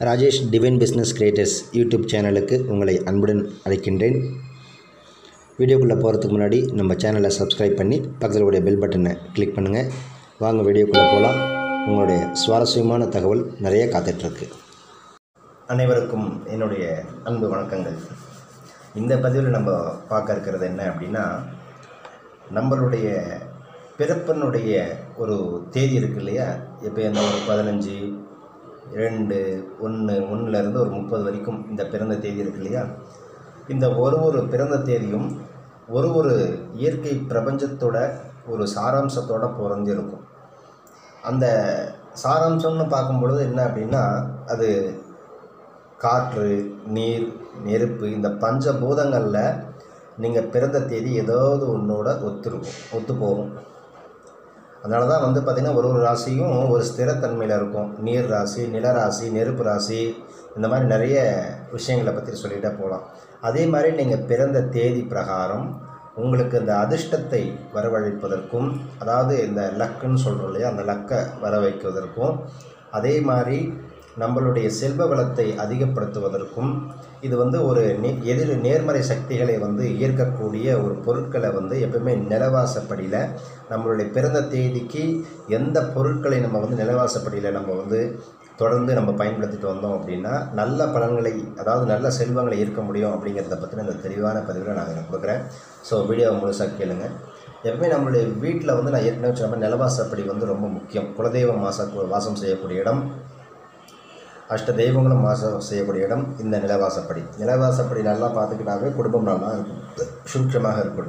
Rajesh divine business creators YouTube சேனலுக்கு உங்களை அன்புடன் அழைக்கின்றேன் வீடியோக்குள்ளே போகிறதுக்கு முன்னாடி நம்ம சேனலை சப்ஸ்கிரைப் பண்ணி பக்கத்தில் உடைய பெல் பட்டனை கிளிக் பண்ணுங்கள் வாங்க வீடியோக்குள்ளே போகலாம் உங்களுடைய சுவாரஸ்யமான தகவல் நிறைய காத்துட்ருக்கு அனைவருக்கும் என்னுடைய அன்பு வணக்கங்கள் இந்த பதிவில் நம்ம பார்க்க இருக்கிறது என்ன அப்படின்னா நம்மளுடைய பிறப்பினுடைய ஒரு தேதி இருக்கு இல்லையா இப்போ இந்த ஒரு பதினஞ்சு ரெண்டு ஒன்று ஒன்றுலேருந்து ஒரு முப்பது வரைக்கும் இந்த பிறந்த தேதி இருக்கு இல்லையா இந்த ஒரு ஒரு பிறந்த தேதியும் ஒரு ஒரு இயற்கை பிரபஞ்சத்தோட ஒரு சாராம்சத்தோட பிறந்து இருக்கும் அந்த சாராம்சம்னு பார்க்கும்பொழுது என்ன அப்படின்னா அது காற்று நீர் நெருப்பு இந்த பஞ்சபூதங்களில் நீங்கள் பிறந்த தேதி ஏதாவது ஒன்றோட ஒத்துருக்கும் ஒத்து போகும் அதனால தான் வந்து பார்த்திங்கன்னா ஒரு ஒரு ராசியும் ஒரு ஸ்திரத்தன்மையில் இருக்கும் நீர் ராசி நில ராசி நெருப்பு ராசி இந்த மாதிரி நிறைய விஷயங்களை பற்றி சொல்லிகிட்டே போகலாம் அதே மாதிரி நீங்கள் பிறந்த தேதி பிரகாரம் உங்களுக்கு இந்த அதிர்ஷ்டத்தை வரவழைப்பதற்கும் அதாவது இந்த லக்குன்னு சொல்கிறோம் இல்லையா அந்த லக்கை வர வைக்குவதற்கும் அதே மாதிரி நம்மளுடைய செல்வ வளத்தை அதிகப்படுத்துவதற்கும் இது வந்து ஒரு நே எதிர் நேர்மறை சக்திகளை வந்து ஈர்க்கக்கூடிய ஒரு பொருட்களை வந்து எப்பவுமே நிலவாசப்படியில் நம்மளுடைய பிறந்த தேதிக்கு எந்த பொருட்களை நம்ம வந்து நிலவாசப்படியில் நம்ம வந்து தொடர்ந்து நம்ம பயன்படுத்திட்டு வந்தோம் அப்படின்னா நல்ல பலன்களை அதாவது நல்ல செல்வங்களை ஈர்க்க முடியும் அப்படிங்கிறத பற்றின இந்த தெளிவான பதிவில் நான் எனக்கு கொடுக்குறேன் ஸோ வீடியோவை முழுசாக கேளுங்க எப்பவுமே நம்மளுடைய வீட்டில் வந்து நான் ஏற்கனவே சொன்ன நிலவாசப்படி வந்து ரொம்ப முக்கியம் குலதெய்வம் மாச வாசம் செய்யக்கூடிய இடம் அஷ்ட தெய்வங்களும் வாசம் செய்யக்கூடிய இடம் இந்த நிலவாசப்படி நிலவாசப்படி நல்லா பார்த்துக்கிட்டாவே குடும்பம் நல்லா இருக்கும் சுட்சமாக இருக்கும்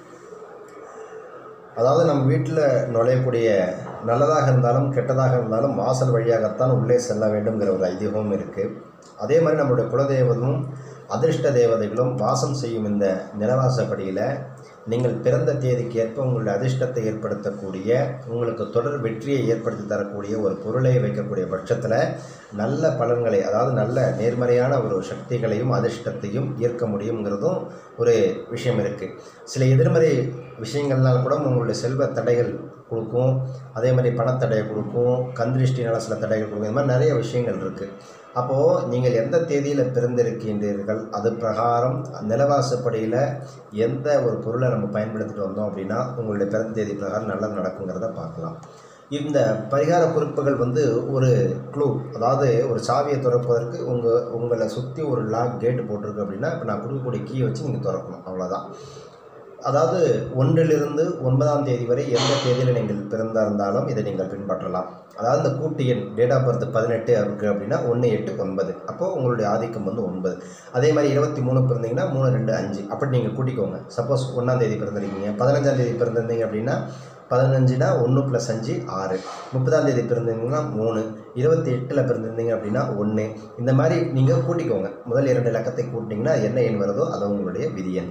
அதாவது நம்ம வீட்டில் நுழையக்கூடிய நல்லதாக இருந்தாலும் கெட்டதாக இருந்தாலும் வாசல் வழியாகத்தான் உள்ளே செல்ல வேண்டுங்கிற ஒரு ஐதீகமும் இருக்குது அதே மாதிரி நம்மளுடைய குலதெய்வமும் அதிர்ஷ்ட தேவதைகளும் வாசம் செய்யும் இந்த நிலவாசப்படியில் நீங்கள் பிறந்த தேதிக்கு ஏற்ப உங்களுடைய அதிர்ஷ்டத்தை ஏற்படுத்தக்கூடிய உங்களுக்கு தொடர் வெற்றியை ஏற்படுத்தி தரக்கூடிய ஒரு பொருளை வைக்கக்கூடிய பட்சத்தில் நல்ல பலன்களை அதாவது நல்ல நேர்மறையான ஒரு சக்திகளையும் அதிர்ஷ்டத்தையும் ஈர்க்க முடியுங்கிறதும் ஒரு விஷயம் இருக்குது சில எதிர்மறை விஷயங்கள்னால கூட உங்களுடைய செல்வ தடைகள் கொடுக்கும் அதே மாதிரி பணத்தடையை கொடுக்கும் கந்திருஷ்டினால சில தடைகள் கொடுக்கும் இந்த மாதிரி நிறைய விஷயங்கள் இருக்குது அப்போது நீங்கள் எந்த தேதியில் பிறந்திருக்கின்றீர்கள் அது பிரகாரம் நிலவாசப்படியில் எந்த ஒரு பொருளை நம்ம பயன்படுத்திட்டு வந்தோம் அப்படின்னா உங்களுடைய பிறந்த தேதி பிரகாரம் நல்லது நடக்குங்கிறத பார்க்கலாம் இந்த பரிகார குறிப்புகள் வந்து ஒரு க்ளூ அதாவது ஒரு சாவியை திறப்பதற்கு உங்கள் உங்களை சுற்றி ஒரு லாக் கேட்டு போட்டிருக்கு அப்படின்னா இப்போ நான் கொடுக்கக்கூடிய கீயை வச்சு நீங்கள் திறக்கணும் அவ்வளோதான் அதாவது ஒன்றிலிருந்து ஒன்பதாம் தேதி வரை எந்த தேதியில் நீங்கள் பிறந்திருந்தாலும் இதை நீங்கள் பின்பற்றலாம் அதாவது இந்த கூட்டு எண் டேட் ஆஃப் பர்த் பதினெட்டு இருக்குது அப்படின்னா ஒன்று எட்டு ஒன்பது அப்போது உங்களுடைய ஆதிக்கம் வந்து ஒன்பது அதே மாதிரி இருபத்தி மூணு பிறந்தீங்கன்னா மூணு ரெண்டு அஞ்சு அப்படி நீங்கள் கூட்டிக்கோங்க சப்போஸ் ஒன்றாம் தேதி பிறந்திருக்கீங்க பதினஞ்சாம் தேதி பிறந்திருந்தீங்க அப்படின்னா பதினஞ்சுனா ஒன்று ப்ளஸ் அஞ்சு ஆறு முப்பதாம் தேதி பிறந்திருந்தீங்கன்னா மூணு இருபத்தி எட்டில் பிறந்திருந்தீங்க அப்படின்னா ஒன்று இந்த மாதிரி நீங்கள் கூட்டிக்கோங்க முதல் இரண்டு இலக்கத்தை கூட்டிங்கன்னா என்ன எண் வருதோ அது உங்களுடைய விதி எண்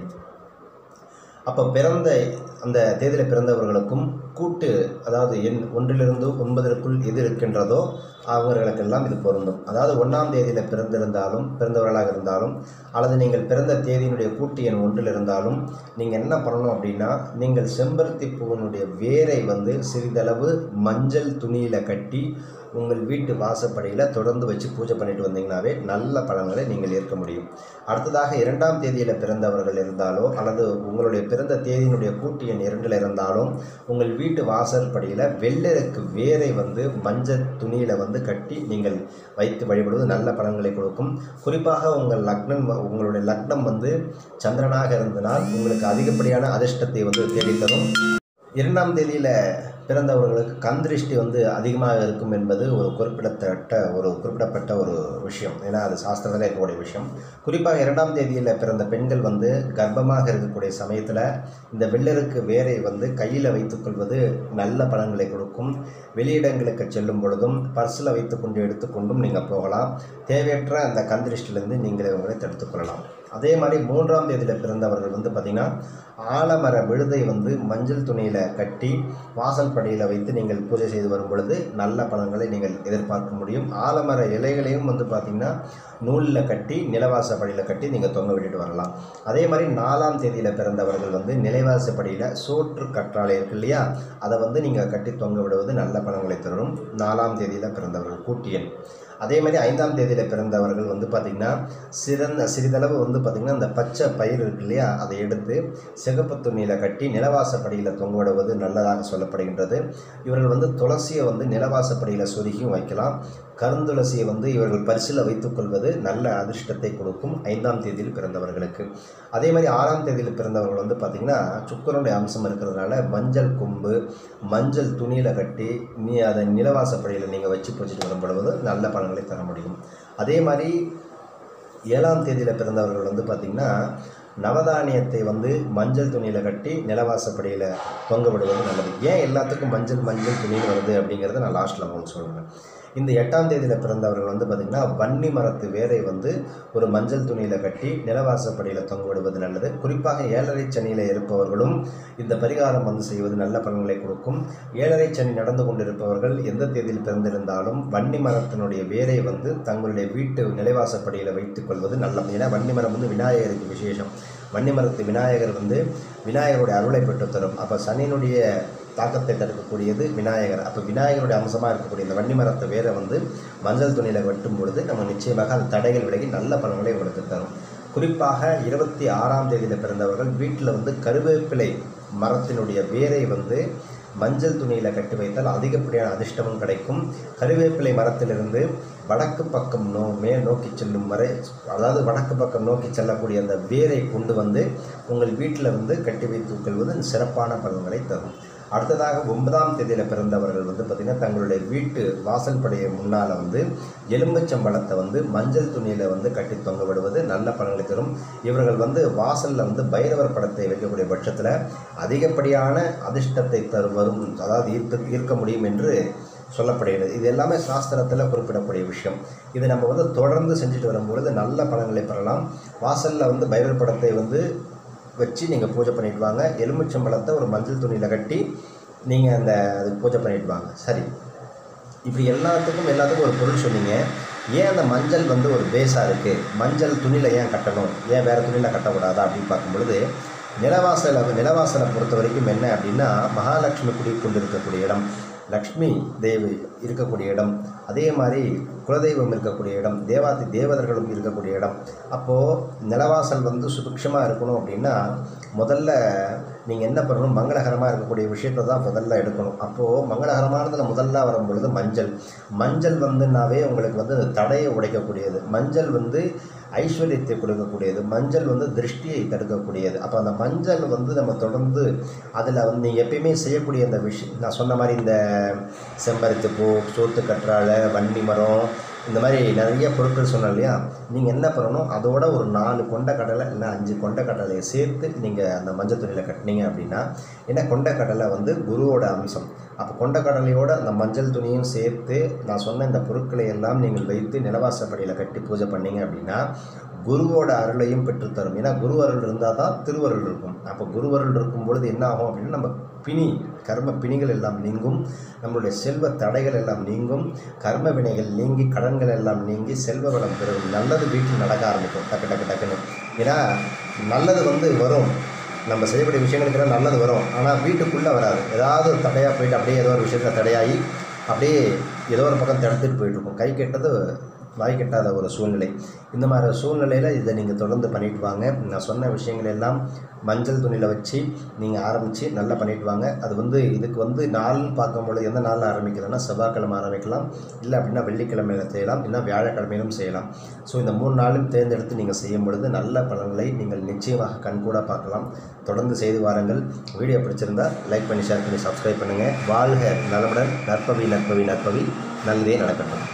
அப்போ பிறந்த அந்த தேதியில் பிறந்தவர்களுக்கும் கூட்டு அதாவது எண் ஒன்றிலிருந்து ஒன்பதற்குள் எது இருக்கின்றதோ அவர்களுக்கெல்லாம் இது பொருந்தும் அதாவது ஒன்றாம் தேதியில் பிறந்திருந்தாலும் பிறந்தவர்களாக இருந்தாலும் அல்லது நீங்கள் பிறந்த தேதியினுடைய கூட்டு எண் ஒன்றில் இருந்தாலும் நீங்கள் என்ன பண்ணணும் அப்படின்னா நீங்கள் செம்பருத்தி பூவினுடைய வேரை வந்து சிறிதளவு மஞ்சள் துணியில் கட்டி உங்கள் வீட்டு வாசப்படியில் தொடர்ந்து வச்சு பூஜை பண்ணிட்டு வந்தீங்கன்னாவே நல்ல பலன்களை நீங்கள் ஏற்க முடியும் அடுத்ததாக இரண்டாம் தேதியில் பிறந்தவர்கள் இருந்தாலோ அல்லது உங்களுடைய பிறந்த தேதியினுடைய கூட்டு எண் இரண்டில் இருந்தாலும் உங்கள் வீட்டு வாசல் படியில் வெள்ளருக்கு வேரை வந்து மஞ்சள் துணியில் வந்து கட்டி நீங்கள் வைத்து வழிபடுவது நல்ல பலன்களை கொடுக்கும் குறிப்பாக உங்கள் லக்னம் உங்களுடைய லக்னம் வந்து சந்திரனாக இருந்தனால் உங்களுக்கு அதிகப்படியான அதிர்ஷ்டத்தை வந்து தேடித்தரும் இரண்டாம் தேதியில் பிறந்தவர்களுக்கு கந்திருஷ்டி வந்து அதிகமாக இருக்கும் என்பது ஒரு குறிப்பிடத்தட்ட ஒரு குறிப்பிடப்பட்ட ஒரு விஷயம் ஏன்னா அது சாஸ்திரத்தில் இருக்கக்கூடிய விஷயம் குறிப்பாக இரண்டாம் தேதியில் பிறந்த பெண்கள் வந்து கர்ப்பமாக இருக்கக்கூடிய சமயத்தில் இந்த வெள்ளருக்கு வேரை வந்து கையில் வைத்துக்கொள்வது நல்ல பலன்களை கொடுக்கும் வெளியிடங்களுக்கு செல்லும் பொழுதும் பர்ஸில் வைத்துக்கொண்டு எடுத்துக்கொண்டும் நீங்கள் போகலாம் தேவையற்ற அந்த கந்திருஷ்டிலிருந்து நீங்கள் உங்களை தடுத்துக்கொள்ளலாம் அதே மாதிரி மூன்றாம் தேதியில் பிறந்தவர்கள் வந்து பார்த்திங்கன்னா ஆலமர விழுதை வந்து மஞ்சள் துணியில் கட்டி வாசல் படியில் வைத்து நீங்கள் பூஜை செய்து வரும் பொழுது நல்ல பலன்களை நீங்கள் எதிர்பார்க்க முடியும் ஆலமர இலைகளையும் வந்து பார்த்திங்கன்னா நூலில் கட்டி நிலவாசப்படியில் கட்டி நீங்கள் தொங்க விட்டுட்டு வரலாம் அதே மாதிரி நாலாம் தேதியில் பிறந்தவர்கள் வந்து நிலைவாசப்படியில் சோற்று கற்றாழை இருக்கு இல்லையா அதை வந்து நீங்கள் கட்டி தொங்க விடுவது நல்ல பலன்களை தரும் நாலாம் தேதியில் பிறந்தவர்கள் கூட்டியன் அதே மாதிரி ஐந்தாம் தேதியில் பிறந்தவர்கள் வந்து பார்த்திங்கன்னா சிறந்த சிறிதளவு வந்து பார்த்திங்கன்னா இந்த பச்சை பயிர் இருக்கு இல்லையா அதை எடுத்து சிகப்பு துணியில் கட்டி நிலவாசப்படியில் தொங்க விடுவது நல்லதாக சொல்லப்படுகின்றது இவர்கள் வந்து துளசியை வந்து நிலவாசப்படியில் சொருகியும் வைக்கலாம் கருந்துளசியை வந்து இவர்கள் பரிசில் வைத்துக்கொள்வது நல்ல அதிர்ஷ்டத்தை கொடுக்கும் ஐந்தாம் தேதியில் பிறந்தவர்களுக்கு அதே மாதிரி ஆறாம் தேதியில் பிறந்தவர்கள் வந்து பார்த்திங்கன்னா சுக்கரனுடைய அம்சம் இருக்கிறதுனால மஞ்சள் கொம்பு மஞ்சள் துணியில் கட்டி நீ அதை நிலவாசப்படியில் நீங்கள் வச்சு பூச்சிட்டு வரும்பொழுது நல்ல பலன்களை தர முடியும் அதே மாதிரி ஏழாம் தேதியில் பிறந்தவர்கள் வந்து பார்த்திங்கன்னா நவதானியத்தை வந்து மஞ்சள் துணியில் கட்டி நிலவாசப்படியில் தொங்க விடுவது நல்லது ஏன் எல்லாத்துக்கும் மஞ்சள் மஞ்சள் துணின்னு வருது அப்படிங்கிறத நான் லாஸ்ட்டில் உங்களுக்கு சொல்கிறேன் இந்த எட்டாம் தேதியில் பிறந்தவர்கள் வந்து பார்த்திங்கன்னா வன்னி மரத்து வேரை வந்து ஒரு மஞ்சள் துணியில் கட்டி நிலவாசப்படியில் தொங்க விடுவது நல்லது குறிப்பாக ஏழரை சனியில் இருப்பவர்களும் இந்த பரிகாரம் வந்து செய்வது நல்ல பலன்களை கொடுக்கும் ஏழரை சனி நடந்து கொண்டிருப்பவர்கள் எந்த தேதியில் பிறந்திருந்தாலும் வன்னி மரத்தினுடைய வேரை வந்து தங்களுடைய வீட்டு நிலைவாசப்படியில் வைத்துக் கொள்வது நல்லது ஏன்னா வன்னி மரம் வந்து விநாயகருக்கு விசேஷம் வன்னி மரத்து விநாயகர் வந்து விநாயகருடைய அருளை பெற்று தரும் அப்போ சனியினுடைய தாக்கத்தை தடுக்கக்கூடியது விநாயகர் அப்போ விநாயகருடைய அம்சமாக இருக்கக்கூடிய இந்த வன்னி மரத்தை வேரை வந்து மஞ்சள் துணியில் வெட்டும் பொழுது நம்ம நிச்சயமாக அந்த தடைகள் விலகி நல்ல பலன்களை உங்களுக்கு தரும் குறிப்பாக இருபத்தி ஆறாம் தேதியில் பிறந்தவர்கள் வீட்டில் வந்து கருவேப்பிலை மரத்தினுடைய வேரை வந்து மஞ்சள் துணியில் கட்டி வைத்தால் அதிகப்படியான அதிர்ஷ்டமும் கிடைக்கும் கருவேப்பிலை மரத்திலிருந்து வடக்கு பக்கம் நோ மேல் நோக்கி செல்லும் வரை அதாவது வடக்கு பக்கம் நோக்கி செல்லக்கூடிய அந்த வேரை கொண்டு வந்து உங்கள் வீட்டில் வந்து கட்டி வைத்துக் கொள்வது சிறப்பான பலன்களை தரும் அடுத்ததாக ஒன்பதாம் தேதியில் பிறந்தவர்கள் வந்து பார்த்திங்கன்னா தங்களுடைய வீட்டு வாசல் படையை முன்னால் வந்து எலும்புச்சம்பழத்தை வந்து மஞ்சள் துணியில் வந்து கட்டி தொங்க விடுவது நல்ல பலன்களை தரும் இவர்கள் வந்து வாசலில் வந்து பைரவர் படத்தை வைக்கக்கூடிய பட்சத்தில் அதிகப்படியான அதிர்ஷ்டத்தை தரு வரும் அதாவது ஈர்த்து ஈர்க்க முடியும் என்று சொல்லப்படுகிறது இது எல்லாமே சாஸ்திரத்தில் குறிப்பிடக்கூடிய விஷயம் இது நம்ம வந்து தொடர்ந்து செஞ்சுட்டு வரும்பொழுது நல்ல பலன்களை பெறலாம் வாசலில் வந்து பைரவர் படத்தை வந்து வச்சு நீங்கள் பூஜை பண்ணிட்டு வாங்க எலுமிச்சம்பழத்தை ஒரு மஞ்சள் துணியில் கட்டி நீங்கள் அந்த அது பூஜை பண்ணிட்டு வாங்க சரி இப்படி எல்லாத்துக்கும் எல்லாத்துக்கும் ஒரு பொருள் சொன்னீங்க ஏன் அந்த மஞ்சள் வந்து ஒரு பேஸாக இருக்குது மஞ்சள் துணியில் ஏன் கட்டணும் ஏன் வேறு துணியில் கட்டக்கூடாதா அப்படின்னு பார்க்கும் பொழுது நிலவாசலை நிலவாசலை பொறுத்த வரைக்கும் என்ன அப்படின்னா மகாலட்சுமி குடி இருக்கக்கூடிய இடம் லக்ஷ்மி தேவி இருக்கக்கூடிய இடம் அதே மாதிரி குலதெய்வம் இருக்கக்கூடிய இடம் தேவாதி தேவதர்களும் இருக்கக்கூடிய இடம் அப்போது நிலவாசல் வந்து சுபிக்ஷமாக இருக்கணும் அப்படின்னா முதல்ல நீங்கள் என்ன பண்ணணும் மங்களகரமாக இருக்கக்கூடிய விஷயத்தை தான் முதல்ல எடுக்கணும் அப்போது மங்களகரமானதில் முதல்ல வரும் பொழுது மஞ்சள் மஞ்சள் வந்துனாவே உங்களுக்கு வந்து அந்த தடையை உடைக்கக்கூடியது மஞ்சள் வந்து ஐஸ்வர்யத்தை கொடுக்கக்கூடியது மஞ்சள் வந்து திருஷ்டியை தடுக்கக்கூடியது அப்போ அந்த மஞ்சள் வந்து நம்ம தொடர்ந்து அதில் வந்து நீங்கள் எப்பயுமே செய்யக்கூடிய அந்த விஷயம் நான் சொன்ன மாதிரி இந்த செம்பருத்தி பூ சோத்து கற்றாழை வன்னி மரம் இந்த மாதிரி நிறைய பொருட்கள் சொன்னேன் இல்லையா நீங்கள் என்ன பண்ணணும் அதோட ஒரு நாலு கொண்ட கடலை இல்லை அஞ்சு கொண்ட கடலையை சேர்த்து நீங்கள் அந்த மஞ்சள் துணியில் கட்டினீங்க அப்படின்னா ஏன்னா கொண்ட கடலை வந்து குருவோட அம்சம் அப்போ கொண்ட கடலையோட அந்த மஞ்சள் துணியும் சேர்த்து நான் சொன்ன இந்த பொருட்களை எல்லாம் நீங்கள் வைத்து நிலவாசப்படியில் கட்டி பூஜை பண்ணீங்க அப்படின்னா குருவோட அருளையும் பெற்றுத்தரும் ஏன்னா குரு அருள் இருந்தால் தான் திருவருள் இருக்கும் அப்போ குருவருள் இருக்கும் பொழுது என்ன ஆகும் அப்படின்னா நம்ம பிணி கர்ம பிணிகள் எல்லாம் நீங்கும் நம்மளுடைய செல்வ தடைகள் எல்லாம் நீங்கும் கர்ம வினைகள் நீங்கி கடன்கள் எல்லாம் நீங்கி செல்வ வளம் பெறும் நல்லது வீட்டில் நடக்க ஆரம்பிக்கும் டக்கு டக்கு டக்குன்னு ஏன்னா நல்லது வந்து வரும் நம்ம செய்யக்கூடிய விஷயங்களுக்கெல்லாம் நல்லது வரும் ஆனால் வீட்டுக்குள்ளே வராது ஏதாவது ஒரு தடையாக போயிட்டு அப்படியே ஏதோ ஒரு விஷயத்தில் தடையாகி அப்படியே ஏதோ ஒரு பக்கம் தடுத்துட்டு போயிட்டுருக்கும் கை கெட்டது வாய் கெட்டாத ஒரு சூழ்நிலை இந்த மாதிரி சூழ்நிலையில் இதை நீங்கள் தொடர்ந்து பண்ணிட்டு வாங்க நான் சொன்ன விஷயங்கள் எல்லாம் மஞ்சள் துணியில் வச்சு நீங்கள் ஆரம்பித்து நல்லா பண்ணிட்டு வாங்க அது வந்து இதுக்கு வந்து நாள்னு பார்க்கும்பொழுது எந்த நாளில் ஆரம்பிக்கலாம்னா செவ்வாய்க்கிழமை ஆரம்பிக்கலாம் இல்லை அப்படின்னா வெள்ளிக்கிழமையில் செய்யலாம் இல்லை வியாழக்கிழமையிலும் செய்யலாம் ஸோ இந்த மூணு நாளும் தேர்ந்தெடுத்து நீங்கள் செய்யும் பொழுது நல்ல பலன்களை நீங்கள் நிச்சயமாக கண்கூட பார்க்கலாம் தொடர்ந்து செய்து வாருங்கள் வீடியோ பிடிச்சிருந்தா லைக் பண்ணி ஷேர் பண்ணி சப்ஸ்கிரைப் பண்ணுங்கள் வாழ்க நலமுடன் நற்பவி நற்பவி நற்பவி நல்லதே நடக்கட்டும்